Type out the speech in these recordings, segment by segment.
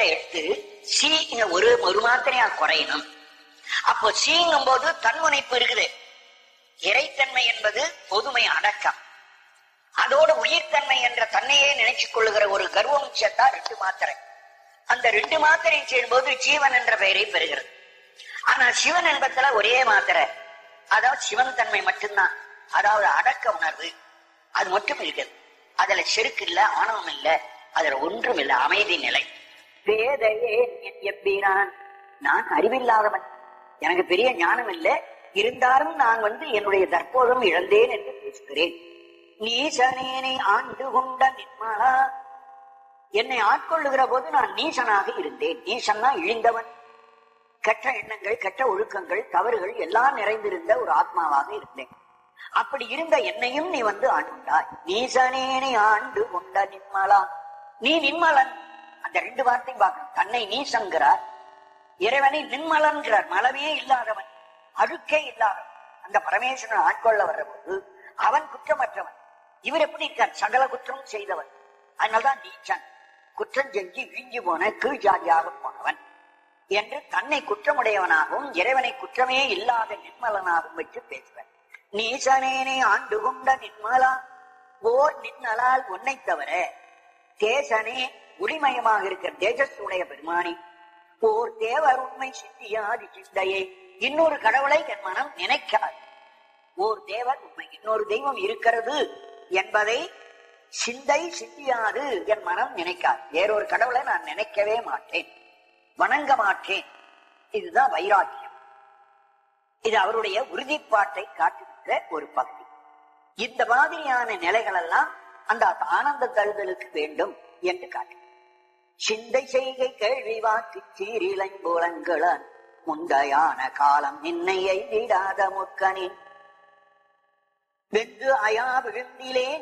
எடுத்து சி ஒரு ஒரு மாத்திரையா குறையணும் அப்போ சீங்கும் போது தன்முனைப்பு இருக்குது இறைத்தன்மை என்பது பொதுமை அடக்கம் அதோடு உயிர்த்தன்மை என்ற தன்னையே நினைச்சுக் கொள்ளுகிற ஒரு கர்வம் சேர்த்தா ரெண்டு மாத்திரை அந்த ரெண்டு மாத்திரை சேரும்போது ஜீவன் என்ற பெயரை பெறுகிறது ஆனா சிவன் என்பதுல ஒரே மாத்திரை அதாவது சிவன் தன்மை மட்டும்தான் அதாவது அடக்க உணர்வு அது மட்டும் இருக்குது அதுல செருக்கு இல்ல ஆணவம் இல்ல அதுல ஒன்றும் இல்ல அமைதி நிலை பேதையே என் எம்பிரான் நான் அறிவில்லாதவன் எனக்கு பெரிய ஞானம் இல்லை இருந்தாலும் நான் வந்து என்னுடைய தற்போதும் இழந்தேன் என்று பேசுகிறேன் நீசனேனை ஆண்டு கொண்ட நிர்மலா என்னை ஆட்கொள்ளுகிற போது நான் நீசனாக இருந்தேன் நீசன்னா இழிந்தவன் கெட்ட எண்ணங்கள் கெட்ட ஒழுக்கங்கள் தவறுகள் எல்லாம் நிறைந்திருந்த ஒரு ஆத்மாவாக இருந்தேன் அப்படி இருந்த என்னையும் நீ வந்து ஆண்டுண்டாய் நீசனேனை ஆண்டு கொண்ட நிர்மலா நீ நிர்மலன் அந்த ரெண்டு வார்த்தையும் பார்க்கணும் தன்னை நீசங்கிறார் இறைவனை நிர்மலன்கிறார் மலமே இல்லாதவன் அழுக்கே இல்லாதவன் அந்த பரமேஸ்வரன் ஆட்கொள்ள வர்ற போது அவன் குற்றமற்றவன் இவர் எப்படி இருக்கார் சகல குற்றம் செய்தவன் அதனால்தான் நீச்சன் குற்றம் செஞ்சு வீங்கி போன கீழ் ஜாதியாக போனவன் என்று தன்னை குற்றமுடையவனாகவும் இறைவனை குற்றமே இல்லாத நிர்மலனாகவும் வச்சு பேசுவன் நீசனேனே ஆண்டு கொண்ட நிர்மலா ஓர் நின்னலால் உன்னை தவிர தேசனே ஒளிமயமாக இருக்கிற தேஜஸ் உடைய பெருமானி ஓர் தேவர் உண்மை சித்தியாது சிந்தையே இன்னொரு கடவுளை என் மனம் நினைக்காது ஓர் தேவர் உண்மை இன்னொரு தெய்வம் இருக்கிறது என்பதை சிந்தை சித்தியாது என் மனம் நினைக்காது வேறொரு கடவுளை நான் நினைக்கவே மாட்டேன் வணங்க மாட்டேன் இதுதான் வைராக்கியம் இது அவருடைய உறுதிப்பாட்டை காட்டுகின்ற ஒரு பகுதி இந்த மாதிரியான நிலைகள் எல்லாம் அந்த ஆனந்த தழுதலுக்கு வேண்டும் என்று காட்டு சிந்தை செய்கை கேள்வி வாக்கு சீரிலைம்புலங்களான் முந்தையான காலம் நின்னையை விடாத முக்கனின் வென்று அயா விழுந்திலேன்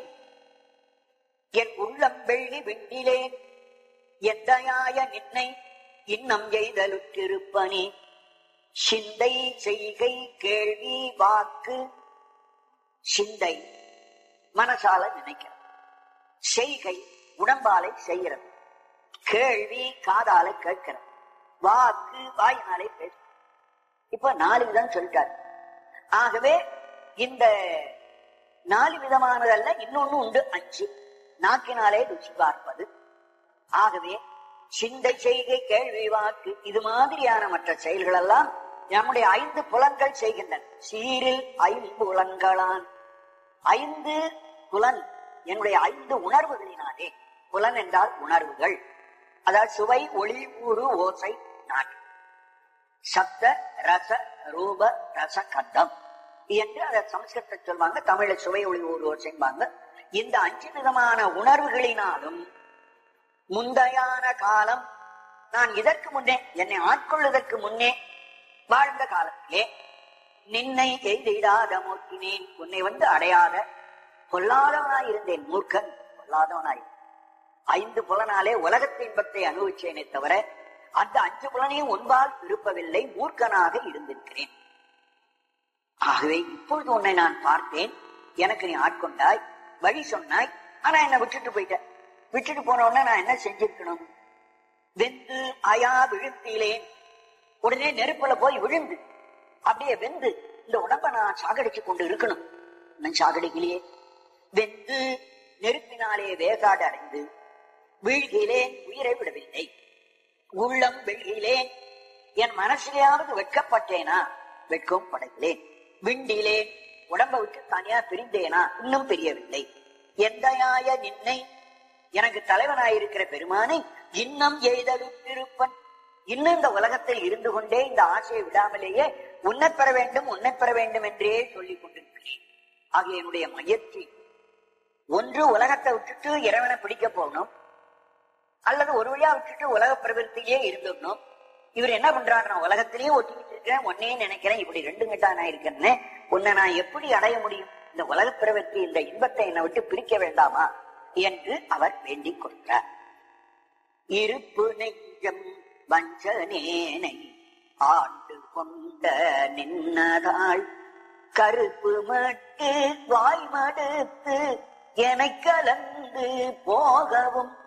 என் உள்ளம் வெள்ளி விண்டிலேன் எந்தையாய நின்னை இன்னம் எய்தலுற்றிருப்பனே சிந்தை செய்கை கேள்வி வாக்கு சிந்தை மனசால நினைக்கிறது செய்கை உடம்பாலை செய்கிறது கேள்வி காதால கேட்கிறது வாக்கு வாயினாலே பேசுறது இப்ப நாலு விதம் சொல்லிட்டாரு ஆகவே இந்த நாலு விதமானதல்ல இன்னொன்னு உண்டு அஞ்சு நாக்கினாலே ருச்சி பார்ப்பது ஆகவே சிந்தை செய்கை கேள்வி வாக்கு இது மாதிரியான மற்ற செயல்கள் எல்லாம் நம்முடைய ஐந்து புலன்கள் செய்கின்றன சீரில் ஐம்புலன்களான் ஐந்து புலன் என்னுடைய ஐந்து உணர்வுகளினாலே புலன் என்றால் உணர்வுகள் அதாவது சுவை ஒளி ஊறு ஓசை நாட்டு சப்த ரச ரூப ரச கந்தம் என்று அதை சமஸ்கிருத சொல்வாங்க தமிழ்ல சுவை ஒளி ஊறு ஓசைம்பாங்க இந்த அஞ்சு விதமான உணர்வுகளினாலும் முந்தையான காலம் நான் இதற்கு முன்னே என்னை ஆட்கொள்வதற்கு முன்னே வாழ்ந்த காலத்திலே நின்னை எய்திடாத மூர்த்தினேன் உன்னை வந்து அடையாத பொல்லாதவனாய் இருந்தேன் மூர்க்கன் பொல்லாதவனாய் ஐந்து புலனாலே உலகத்து இன்பத்தை அனுபவிச்சேனே தவிர அந்த அஞ்சு புலனையும் ஒன்பால் விருப்பவில்லை மூர்க்கனாக இருந்திருக்கிறேன் ஆகவே இப்பொழுது உன்னை நான் பார்த்தேன் எனக்கு நீ ஆட்கொண்டாய் வழி சொன்னாய் ஆனா என்னை விட்டுட்டு போயிட்ட விட்டுட்டு போன உடனே நான் என்ன செஞ்சிருக்கணும் வெந்து அயா விழுந்திலேன் உடனே நெருப்புல போய் விழுந்து அப்படியே வெந்து இந்த உடம்ப நான் சாகடிச்சு கொண்டு இருக்கணும் நான் சாகடிக்கலையே வெந்து நெருப்பினாலே வேகாடு அடைந்து வீழ்கிலேன் உயிரை விடவில்லை உள்ளம் வெள்கிலேன் என் மனசிலேயாவது வெட்கப்பட்டேனா வெட்கம் படைகளேன் விண்டிலேன் உடம்ப விட்டு தனியா பிரிந்தேனா இன்னும் பிரியவில்லை எந்தையாய நின்னை எனக்கு தலைவனாயிருக்கிற பெருமானை இன்னும் எய்தலுற்றிருப்பன் இன்னும் இந்த உலகத்தில் இருந்து கொண்டே இந்த ஆசையை விடாமலேயே உன்னை பெற வேண்டும் உன்னை பெற வேண்டும் என்றே சொல்லிக் கொண்டிருக்கிறேன் ஆகிய என்னுடைய முயற்சி ஒன்று உலகத்தை விட்டுட்டு இறைவனை பிடிக்க போகணும் அல்லது ஒரு வழியா விட்டுட்டு உலக பிரபலத்திலேயே இருந்துடணும் இவர் என்ன பண்றாரு நான் உலகத்திலேயே ஒட்டிக்கிட்டு இருக்கிறேன் உன்னையும் நினைக்கிறேன் இப்படி ரெண்டு கட்டா நான் இருக்கேன்னு உன்னை நான் எப்படி அடைய முடியும் இந்த உலக பிரபத்தி இந்த இன்பத்தை என்னை விட்டு பிரிக்க வேண்டாமா என்று அவர் வேண்டிக் கொண்டார் இருப்பு நெஞ்சம் வஞ்சனேனை ஆண்டு கொண்ட நின்னதாள் கருப்பு மட்டு வாய் மடுத்து என கலந்து போகவும்